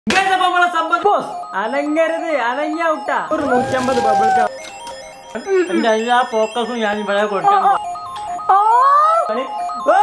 അലങ്ങരുത് അലഞ്ഞ ഔട്ട ഒരു നൂറ്റമ്പത് ബബിൾക്ക എന്റെ എല്ലാ ഫോക്കസും ഞാൻ ഇവിടെ കൊടുക്കണം ഓ!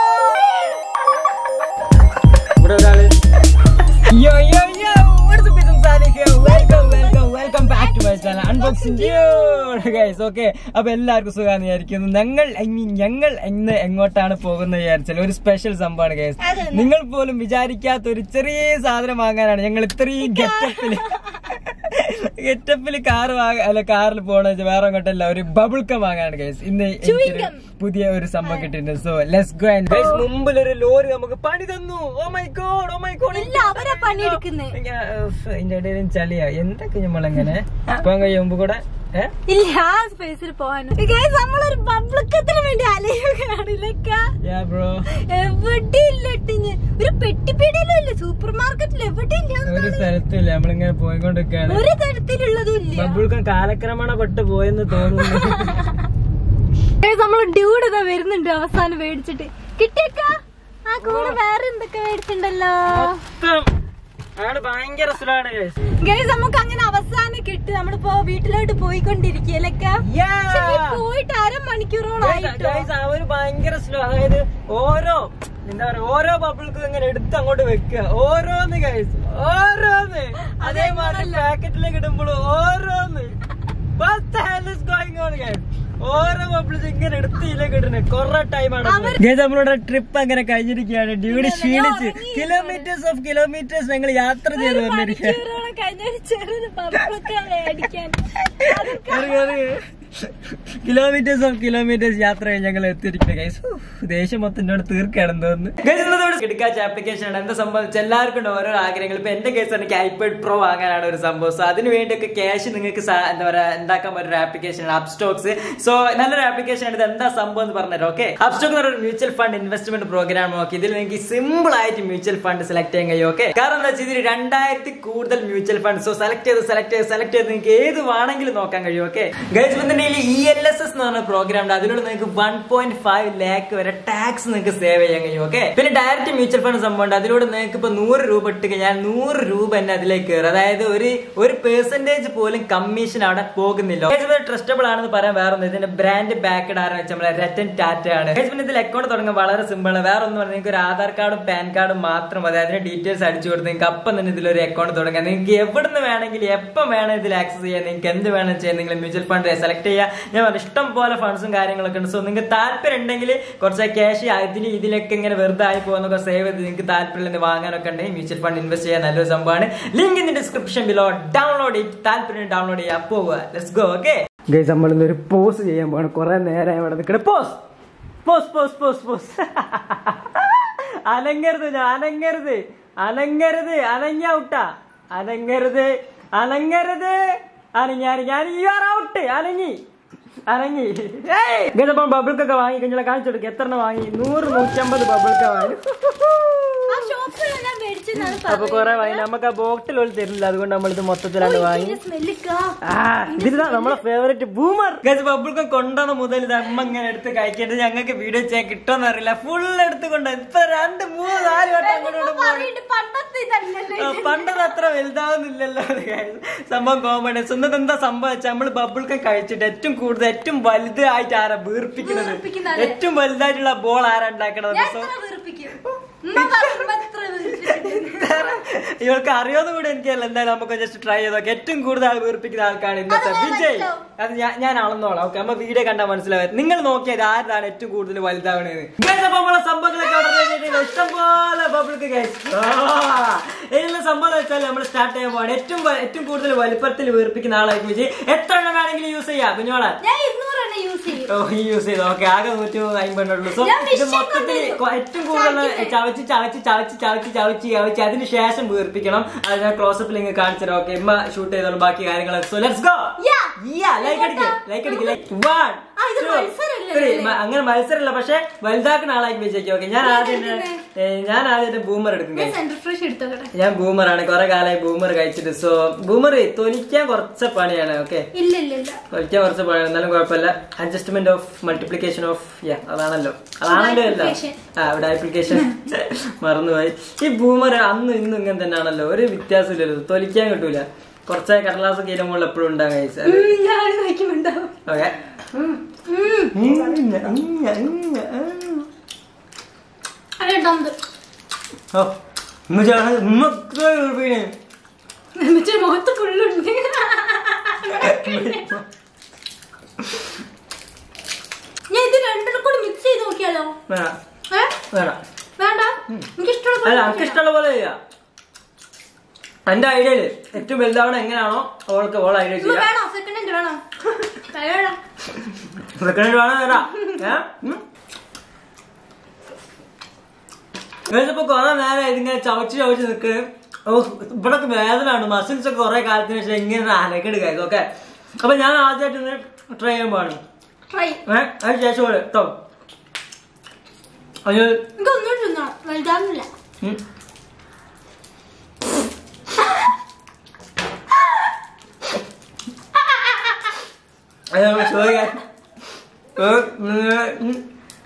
ഇവിടെ ഒരാള് Yo, yo, yo! What's up, it's Sani here. Welcome, welcome, welcome back to my channel. Unboxing dude, guys. Okay. അപ്പൊ എല്ലാവർക്കും സുഖാന്ന് വിചാരിക്കുന്നു ഞങ്ങൾ ഇനി ഞങ്ങൾ ഇന്ന് എങ്ങോട്ടാണ് പോകുന്നത് വിചാരിച്ചാൽ ഒരു സ്പെഷ്യൽ സംഭവമാണ് ഗൈസ് നിങ്ങൾ പോലും വിചാരിക്കാത്ത ഒരു ചെറിയ സാധനം വാങ്ങാനാണ് ഞങ്ങൾ ഇത്രയും ഗെറ്റപ്പില് ഗെറ്റപ്പില് കാർ വാങ്ങാൻ അല്ല കാറിൽ പോണ വേറെ അങ്ങോട്ടല്ല ഒരു ബബിൾക്കം വാങ്ങാനാണ് ഗൈസ് ഇന്ന് എനിക്കൊരു പുതിയ ഒരു സംഭവം കിട്ടിയിട്ടുണ്ട് so let's go and guys മുമ്പിൽ ഒരു ലോറി നമുക്ക് പണി തന്നു oh my god oh my god ഇല്ല അവരാ പണിയെടുക്കുന്നേ അതിന്റെ ഇടയിലും ചളിയാ എന്തൊക്കെ നമ്മളെങ്ങനെ പോകാൻ കഴിയുമ്പോ കൂടെ ഏ? ഇല്ല ആ സ്പേസിൽ പോകാൻ നമ്മളൊരു പബ്ലിക്കത്തിന് വേണ്ടി അലയുകയാണില്ലക്ക Yeah, bro. എവിടെ ഇല്ല ഇട്ടിഞ്ഞ് ഒരു പെട്ടിപ്പീടിയിലും ഇല്ല സൂപ്പർ മാർക്കറ്റിൽ എവിടെ ഇല്ല ഒരു സ്ഥലത്തില്ല നമ്മളിങ്ങനെ പോയിക്കൊണ്ടിരിക്കുകയാണ് ഒരു തരത്തിലുള്ളതും ഇല്ല ബബിൾക്കം കാലക്രമണ പെട്ട് പോയെന്ന് തോന്നുന്നു നമ്മൾ ഡ്യൂഡ് ഇതാ വരുന്നുണ്ട് അവസാനം മേടിച്ചിട്ട് കിട്ടിയേക്ക ആ കൂടെ വേറെ എന്തൊക്കെ മേടിച്ചിട്ടുണ്ടല്ലോ മൊത്തം അയാള് ഭയങ്കര സ്ലോയാണ് guys. ഗൈസ് നമുക്ക് അങ്ങനെ അവസാനം കിട്ടി നമ്മളിപ്പോ വീട്ടിലോട്ട് പോയിക്കൊണ്ടിരിക്കലൊക്കെ Yeah. പോയിട്ട് അരമണിക്കൂറോളം Guys, ആയിട്ടോ guys, അവര് ഭയങ്കര സ്ലോ അതായത് ഓരോ എന്താ പറയാ ഓരോ ബബിൾക്കും ഇങ്ങനെ എടുത്ത് അങ്ങോട്ട് വെക്കുക ഓരോന്ന് കഴിച്ച് ഓരോന്ന് അതേമാതിരി പാക്കറ്റിലേക്ക് ഇടുമ്പോൾ ഓരോന്ന് What the hell is going on, guys? ഓരോ ബബിൾസ് ഇങ്ങനെ എടുത്ത് ഇതിലേക്ക് ഇടുന്നു കൊറേ ടൈമാണ് നമ്മളുടെ ട്രിപ്പ് അങ്ങനെ കഴിഞ്ഞിരിക്കുകയാണ് ഡ്യൂടി ക്ഷീണിച്ച് കിലോമീറ്റേഴ്സ് ഓഫ് കിലോമീറ്റേഴ്സ് ഞങ്ങൾ യാത്ര ചെയ്ത് വന്നിരിക്കുകയാണ് മണിക്കൂറോളം കഴിഞ്ഞ ഒരു ചെറിയൊരു പബ്ലിക്ക് മേടിക്കാൻ കിലോമീറ്റേഴ്സ് ഓഫ് കിലോമീറ്റേഴ്സ് യാത്ര കഴിഞ്ഞ് ഞങ്ങൾ എത്തിയിരിക്കുന്നത് ഗൈസ് ദേഷ്യം മൊത്തം എന്നോട് തീർക്കുകയാണെന്ന് തോന്നുന്നു കിടക്കാച്ച ആപ്ലിക്കേഷൻ ആണ് എന്താ സംഭവിച്ച എല്ലാവർക്കും ഉണ്ട് ഓരോ ആഗ്രഹങ്ങൾ ഇപ്പൊ എന്റെ കേസ് എനിക്ക് ഐപാഡ് പ്രോ വാങ്ങാനാണ് ഒരു സംഭവം സോ അതിന് വേണ്ടിയൊക്കെ ക്യാഷ് നിങ്ങൾക്ക് സാ- എന്താ പറയാ ഉണ്ടാക്കാൻ പറ്റുന്ന ഒരു ആപ്ലിക്കേഷൻ ആണ് അപ്സ്റ്റോക്സ് സോ നല്ലൊരു ആപ്ലിക്കേഷൻ ആണ് ഇത് എന്താ സംഭവം എന്ന് പറഞ്ഞുതരാം ഓക്കെ അപ്സ്റ്റോക്ക് എന്ന് പറയുന്ന മ്യൂച്വൽ ഫണ്ട് ഇൻവെസ്റ്റ്മെന്റ് പ്രോഗ്രാം നോക്കി ഇതിൽ നിങ്ങൾക്ക് സിമ്പിൾ ആയിട്ട് മ്യൂച്വൽ ഫണ്ട് സെലക്ട് ചെയ്യാൻ കഴിയും ഓക്കെ കാരണം എന്താ വെച്ചാൽ ഇതിൽ രണ്ടായിരത്തി കൂടുതൽ മ്യൂച്വൽ ഫണ്ട് സോ സെലക്ട് ചെയ്ത് സെലക്ട് ചെയ്ത് സെലക്ട് ചെയ്ത് നിങ്ങൾക്ക് ഏത് വേണമെങ്കിലും നോക്കാൻ കഴിയും ഓക്കെ ഗൈസ് ഇതിന്റെ ഇ എൽ എസ് എസ് എന്ന് പറഞ്ഞ പ്രോഗ്രാം ഉണ്ട് അതിലൂടെ നിങ്ങൾക്ക് വൺ പോയിന്റ് ഫൈവ് ലാക്ക് വരെ ടാക്സ് നിങ്ങൾക്ക് സേവ് ചെയ്യാൻ കഴിയും ഓക്കെ പിന്നെ ഡയറക്റ്റ് മ്യൂച്വൽ ഫണ്ട് സംഭവം ഉണ്ട് അതിലൂടെ നിങ്ങൾക്ക് ഇപ്പൊ നൂറ് രൂപ ഇട്ട് കഴിഞ്ഞാൽ നൂറ് രൂപ തന്നെ അതിലേക്ക് കയറും അതായത് ഒരു ഒരു പെർസെന്റേജ് പോലും കമ്മീഷൻ അവിടെ പോകുന്നില്ല ട്രസ്റ്റബിൾ ആണെന്ന് പറയാൻ വേറെ ഒന്നും ഇതിന്റെ ബ്രാൻഡ് ബാക്കഡ് ആരെന്ന് വെച്ചാൽ നമ്മളെ രത്തൻ ടാറ്റ ആണ് Guys, പിന്നെ ഇതിൽ അക്കൗണ്ട് തുടങ്ങാൻ വളരെ സിമ്പിൾ ആണ് വേറെ ഒന്നും പറഞ്ഞാൽ നിങ്ങൾക്ക് ഒരു ആധാർ കാർഡും പാൻ കാർഡും മാത്രം മതി അതിന്റെ ഡീറ്റെയിൽസ് അടിച്ചു കൊടുത്ത് നിങ്ങൾക്ക് അപ്പം തന്നെ ഇതിലൊരു അക്കൗണ്ട് തുടങ്ങാം നിങ്ങൾക്ക് എവിടുന്ന് വേണമെങ്കിൽ എപ്പം വേണം ഇതിൽ ആക്സസ് ചെയ്യാൻ നിങ്ങൾക്ക് എന്ത് വേണം ചെയ്യാൻ നിങ്ങൾ മ്യൂച്വൽ ഫണ്ട് സെലക്ട് ചെയ്യുക ഞാൻ പറഞ്ഞു ഇഷ്ടം പോലെ ഫണ്ട്സും കാര്യങ്ങളൊക്കെ ഉണ്ട് സോ നിങ്ങൾക്ക് താല്പര്യം ഉണ്ടെങ്കിൽ കുറച്ച് ക്യാഷ് അതിൽ ഇതിലൊക്കെ ഇങ്ങനെ വെറുതെ ആയി പോകുന്നൊക്കെ സേവ് ചെയ്ത് നിങ്ങൾക്ക് താല്പര്യം വാങ്ങാനൊക്കെ ഉണ്ടെങ്കിൽ മ്യൂച്വൽ ഫണ്ട് ഇൻവെസ്റ്റ് ചെയ്യാൻ നല്ലൊരു സംഭവമാണ് link in description below download ചെയ്ത് താല്പര്യം ഡൗൺലോഡ് ചെയ്യാൻ പോവുക ലെറ്റ്സ് ഗോ ഓക്കെ ഗൈസ് നമ്മൾ ഇന്നൊരു പോസ് ചെയ്യാൻ പോകണം കുറെ നേരം ഇവിടെ നിൽക്കണേ pose pose pose pose pose അനങ്ങരുത് ഞാൻ അനങ്ങരുത് അനങ്ങരുത് അനഞ്ഞ ഔട്ട അനങ്ങരുത് അനങ്ങരുത് അനങ്ങി അനങ്ങി ഞാൻ യു ആർ ഔട്ട് അനങ്ങി അനങ്ങി ഗതപ്പം ബബിൾക്കൊക്കെ വാങ്ങി കഴിഞ്ഞാൽ കാണിച്ചു കൊടുക്കുക എത്ര എണ്ണം വാങ്ങി നൂറ് നൂറ്റമ്പത് ബബിൾക്ക വാങ്ങി ആ ഷോപ്പിലെല്ലാം മേടിച്ചെന്നാണ് അപ്പൊ കുറെ വാങ്ങി നമുക്ക് ആ ബോട്ടിൽ പോലും തരില്ല അതുകൊണ്ട് നമ്മൾ ഇത് മൊത്തത്തിലാണ് വാങ്ങി സ്മെല്ലിക്കാ ആ, ഇതിതാ നമ്മളെ ഫേവറേറ്റ് ബൂമർ ബബിൾക്കം കൊണ്ടുവന്ന മുതൽ ഇത് അമ്മ ഇങ്ങനെ എടുത്ത് കഴിക്കേണ്ടത് ഞങ്ങൾക്ക് വീഡിയോ ചെയ്യാൻ കിട്ടുമെന്ന് അറിയില്ല ഫുൾ എടുത്ത് കൊണ്ട് ഇപ്പൊ രണ്ട് മൂന്ന് നാല് വട്ടം അങ്ങോട്ട് ഇങ്ങോട്ട് പോയി പണ്ടത്തെ ഇതല്ലല്ലോ ആ, പണ്ടത് അത്ര വലുതാവുന്നില്ലല്ലോ അത് guys. സംഭവം കോമഡി സ്വന്തം എന്താ സംഭവിച്ച നമ്മൾ ബബിൾക്കം കഴിച്ചിട്ട് ഏറ്റവും കൂടുതൽ ഏറ്റവും വലുതായിട്ട് ആരാ വീർപ്പിക്കുന്നത് വീർപ്പിക്കുന്നത്. ഏറ്റവും വലുതായിട്ടുള്ള ബോൾ ആരാ ഉണ്ടാക്കണത് ഞാൻ സോ എത്ര വീർപ്പിക്കും ഉമ്മ പറയുമ്പോ എത്ര വീർപ്പിക്കും ഇവർക്ക് അറിയാവുന്ന കൂടെ എനിക്കല്ല എന്തായാലും നമുക്ക് ജസ്റ്റ് ട്രൈ ചെയ്ത് നോക്കാം ഏറ്റവും കൂടുതൽ ആൾ വീർപ്പിക്കുന്ന ആൾക്കാണ് ഇന്നത്തെ അത് വിജയ് മനസ്സിലാവും. അത് ഞാൻ ഞാൻ അളന്നോളാം ഓക്കെ നമ്മ വീഡിയോ കണ്ടാൽ മനസ്സിലാവും നിങ്ങൾ നോക്കിയത് ആരാണ് ഏറ്റവും കൂടുതൽ വലുതാവണേന്ന് Guys, അപ്പൊ നമ്മളെ സംഭവങ്ങളൊക്കെ order ചെയ്തിട്ടുണ്ട്. ഇഷ്ടംപോലെ ബബിൾക്ക് ഇതിനുള്ള സംഭവം എന്ന് വെച്ചാൽ നമ്മൾ സ്റ്റാർട്ട് ചെയ്യാൻ പോവാണ് ഏറ്റവും വ- ഏറ്റവും കൂടുതൽ വലുപ്പത്തിൽ വീർപ്പിക്കുന്ന ആളായിരിക്കും വിജയ് എത്ര എണ്ണം വേണമെങ്കിലും യൂസ് ചെയ്യാം കുഞ്ഞോളെ ഞാൻ ഇരുന്നൂറെണ്ണം യൂസ് ചെയ്യും ഓ ഈ യൂസ് ചെയ്തു ഓക്കെ ആകെ നൂറ്റി അമ്പതുള്ളൂ സോ ഞാൻ ഇത് machine മൊത്തത്തിൽ കൊ- ഏറ്റവും കൂടുതൽ ചവച്ച് ചവച്ച് ചവച്ച് ചവച്ച് ചവച്ച് ചവച്ച് അതിന് ശേഷം വീർപ്പിക്കണം അത് ഞാൻ ക്ലോസപ്പ് ലിങ്ക് കാണിച്ചു തരാം ഓക്കെ ഇമ്മ ഷൂട്ട് ചെയ്തോളൂ ബാക്കി കാര്യങ്ങളൊക്കെ so let's go Yeah. Like അടിക്ക് ലൈക്ക് അടിക്ക് ലൈക്ക് വൺ ആ, ഇത് മത്സരമല്ലേ ത്രീ ഇതില്? അങ്ങനെ മത്സരമില്ല പക്ഷെ വലുതാക്കുന്ന ആളാക്കി വെച്ചേക്കും ഓക്കെ ഞാൻ ആദ്യം ഏ, ഞാൻ ആദ്യം ബൂമർ എടുക്കും ഞാൻ guys. സെന്റർ ഫ്രഷ് എടുത്തോട്ടെ ഞാൻ ബൂമറാണ് കുറെ കാലമായി ബൂമർ കഴിച്ചിട്ട് സോ ബൂമർ തൊലിക്കാൻ കുറച്ച് പണിയാണ് ഓക്കെ ഇല്ല ഇല്ല ഇല്ല തൊലിക്കാൻ കുറച്ച് പണിയാണ് എന്നാലും കുഴപ്പമില്ല adjustment of multiplication of yeah അതാണല്ലോ അതാണല്ലോ അല്ല Multiplication. ആ ഇവിടെ ആപ്ലിക്കേഷൻ മറന്നുപോയി ഈ ബൂമർ അന്നും ഇന്നും ഇങ്ങനെ തന്നെയാണല്ലോ ഒരു വ്യത്യാസമില്ലല്ലോ തൊലിക്കാൻ കിട്ടൂല കുറച്ച് കടലാസ് കീരമുള്ള എപ്പോഴും ഉണ്ടാകും guys. അത് ഉം, ഞാൻ കഴിക്കുന്നുണ്ടാവും ഓക്കെ അത് രണ്ടാമത് ഓ ഇന്ന് ചേട്ടൻ ഇന്നൊക്കെ ഉൾപ്പെടെ എന്നിട്ട് മുഖത്ത് ഫുള്ളുണ്ട് ഞാൻ ഇത് രണ്ടിനും കൂടി മിക്സ് ചെയ്ത് നോക്കിയാലോ വേണം ഏ? വേണം വേണ്ട എനിക്ക് ഇഷ്ടമുള്ള അല്ല നമുക്ക് ഇഷ്ടമുള്ള പോലെ ചെയ്യാം എന്റെ ഐഡിയയില് ഏറ്റവും വലുതാവണം എങ്ങനെയാണോ അവൾക്ക് ഓൾ ഐഡിയ ചെയ്യാം വേണോ സെക്കൻഡ് ഹാൻഡ് വേണോ വേണം സെക്കൻഡ് വേണം വരാം ഇപ്പൊ കൊറേ നേരം ഇതിങ്ങനെ ചവച്ച് ചവച്ച് നിക്ക് ഓ ഇവിടൊക്കെ വേദനയാണ് മസിൽസ് ഒക്കെ കുറെ കാലത്തിന് ശേഷം ഇങ്ങനെ അനക്കെടുക്കുക ഇതൊക്കെ അപ്പൊ ഞാൻ ആദ്യമായിട്ട് ഇന്ന് ട്രൈ ചെയ്യാൻ പാടും ട്രൈ ഏഹ് അതിന് ശേഷം കേട്ടോ അത് എനിക്ക് ഒന്നും തിന്നണം വലുതാവുന്നില്ല ഉം. അയ്യോ, sorry guys. ഏ, ഉം.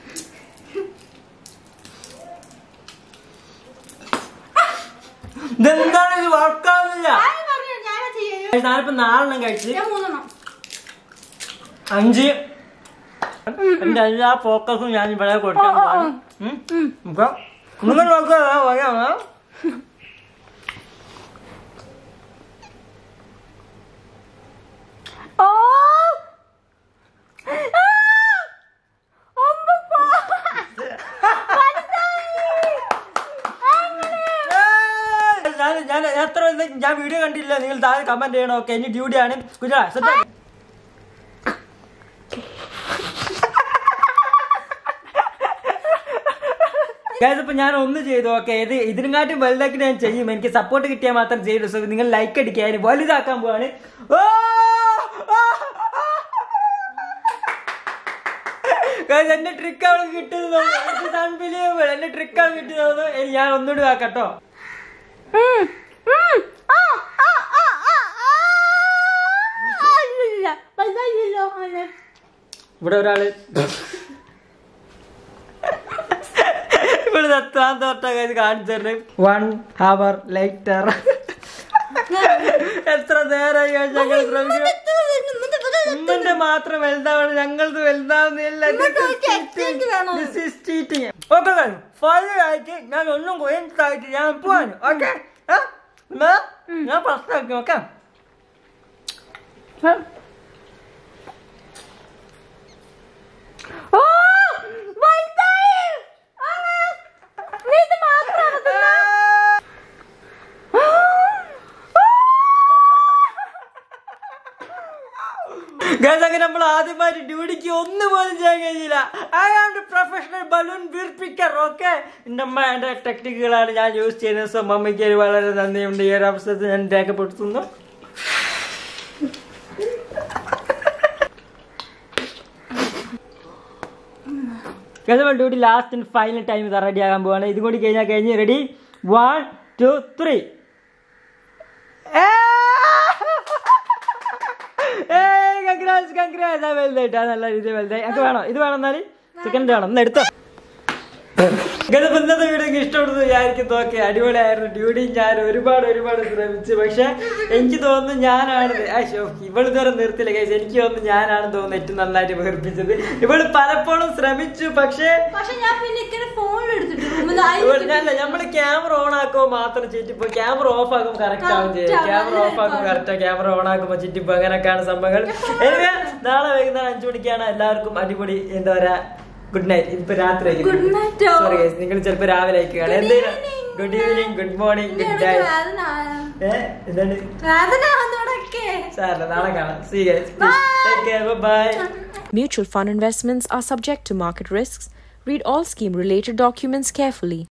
ഇതെന്താണ് ഇത് വർക്കാവുന്നില്ല ആരും പറഞ്ഞു ഞാനാ ചെയ്യാ ഞാനിപ്പോ നാലെണ്ണം കഴിച്ച് ഞാൻ മൂന്നെണ്ണം അഞ്ച് എന്റെ എല്ലാ ഫോക്കസും ഞാൻ ഇവിടെ കൊടുക്കാൻ ഓ, ഓ, ഓ. പോവാണ്. ഉം. അപ്പൊ നിങ്ങൾ നോക്കുക പറയാമോ ഓ ആ! അമ്മപ്പാ. ഞാൻ ഞാൻ എത്ര ഇത് ഞാൻ വീഡിയോ കണ്ടില്ല നിങ്ങൾ താഴെ കമന്റ് ചെയ്യണം ഓക്കെ ഇനി ഡ്യൂട്ടിയാണ് ഗുജറാത്ത് സെറ്റ് Guys, ഇപ്പൊ ഞാൻ ഒന്ന് ചെയ്തു ഓക്കെ ഇത് ഇതിനെക്കാട്ടും വലുതാക്കി ഞാൻ ചെയ്യും എനിക്ക് സപ്പോർട്ട് കിട്ടിയാൽ മാത്രം ചെയ്തു സോ നിങ്ങൾ ലൈക്ക് അടിക്കുക അതിന് വലുതാക്കാൻ പോവാണ് ഓ! ആ! ആ! Guys, എന്റെ ട്രിക്ക് അവൾക്ക് കിട്ടുന്നത് അൺബിലീവബിൾ എന്റെ ട്രിക്ക് ആണ് കിട്ടിയത് ഇനി ഞാൻ ഒന്നുകൂടി ആക്കട്ടോ ഉം, ഉം. ആ, ആ, ആ, ആ, ആ. ആ, ഇല്ല, ഇല്ല. വലുതായില്ലല്ലോ. അതെ. ഇവിടെ ഒരാള് ഇവിടെ എത്താൻ തൊട്ട ഇത് കാണിച്ചു തരുന്നത് വൺ ഹവർ ലൈറ്റർ എത്ര നേരമായി guys ഞങ്ങൾ ശ്രമിക്കുന്നു ഉമ്മന്റെ മാത്രം വലുതാവണം ഞങ്ങളത് വലുതാവുന്നില്ല ഇങ്ങോട്ട് നോക്കി exchange വേണോ? ഓക്കെ ഫൈനലായിട്ട് ഞാൻ ഒന്നും കൊയിൻസായിട്ട് ഞാൻ പോവാണ് ഓക്കെ ഞാൻ പ്രശ്നമാക്കി ഓക്കെ ഓ, വലുതായി. ആ, നീ ഇത് മാത്രമാണോ തിന്നാ? Guys, അങ്ങനെ നമ്മൾ ആദ്യമായിട്ട് ഡ്യൂട്ടിക്ക് ഒന്നും പോലും ചെയ്യാൻ കഴിഞ്ഞില്ല I am the professional balloon വീർപ്പിക്കർ ഓക്കെ എൻ്റെ അമ്മ എൻ്റെ ടെക്നിക്കുകളാണ് ഞാൻ യൂസ് ചെയ്യുന്നത് സോ മമ്മിക്ക് വളരെ നന്ദിയുണ്ട് ഈ ഒരു അവസരത്തിൽ ഞാൻ രേഖപ്പെടുത്തുന്നു duty last and final time ഇത് റെഡി ആകാൻ പോവാണ് ഇതും കൂടി കഴിഞ്ഞാൽ കഴിഞ്ഞ് ready one two three congrats congrats ആ വലുതായിട്ട് ആ നല്ല രീതിയിൽ വലുതായി എനിക്ക് വേണോ ഇത് വേണം എന്നാല് സെക്കൻഡ് വേണം ഒന്ന് എടുത്തോ ഇങ്ങനത്തെ ഇന്നത്തെ വീഡിയോ എനിക്ക് ഇഷ്ടപ്പെടുന്നു വിചാരിക്കുന്നു ഓക്കെ അടിപൊളിയായിരുന്നു ഡ്യൂട്ടി ഞാൻ ഒരുപാട് ഒരുപാട് ശ്രമിച്ചു പക്ഷെ എനിക്ക് തോന്നുന്നു ഞാനാണ് അശോ ഇവള് ഇതുവരെ നിർത്തില്ല കേസ് എനിക്ക് തോന്നുന്നു ഞാനാണ് തോന്നുന്നു ഏറ്റവും നന്നായിട്ട് വേർപ്പിച്ചത് ഇവള് പലപ്പോഴും ശ്രമിച്ചു പക്ഷേ പക്ഷെ ഞാൻ പിന്നെ ഇങ്ങനെ ഫോണിൽ എടുത്തിട്ട് റൂമിൽ ഇവള് ഞാനല്ല നമ്മള് ക്യാമറ ഓൺ ആക്കുമ്പോ മാത്രം ചീറ്റിപ്പോ ക്യാമറ ഓഫ് ആക്കുമ്പോ കറക്റ്റ് ആവും ചെയ്യും Correct ക്യാമറ ആവും. ഓഫ് ആക്കുമ്പോ കറക്റ്റ് ക്യാമറ ഓൺ ആക്കുമ്പോ ചീറ്റിപ്പോ അങ്ങനെയൊക്കെയാണ് സംഭവങ്ങൾ എനിവേ നാളെ വൈകുന്നേരം അഞ്ചു മണിക്കാണ് എല്ലാവർക്കും അടിപൊളി എന്താ പറയാ ഗുഡ് നൈറ്റ് ഇപ്പൊ രാത്രി Good night ഓ. സോറി നിങ്ങൾ ചിലപ്പോ രാവിലെ ആയിക്കാണ് Good എന്തെങ്കിലും evening. Good evening good morning ഇനി ഗുഡ് എനിക്ക് നൈറ്റ് വേദന ഏഹ് എന്താണ് വേദന വന്നോടൊക്കെ സാറില്ല നാളെ കാണാം see guys Bye. Take care bye Mutual fund investments are subject to market risks. Read all scheme related documents carefully.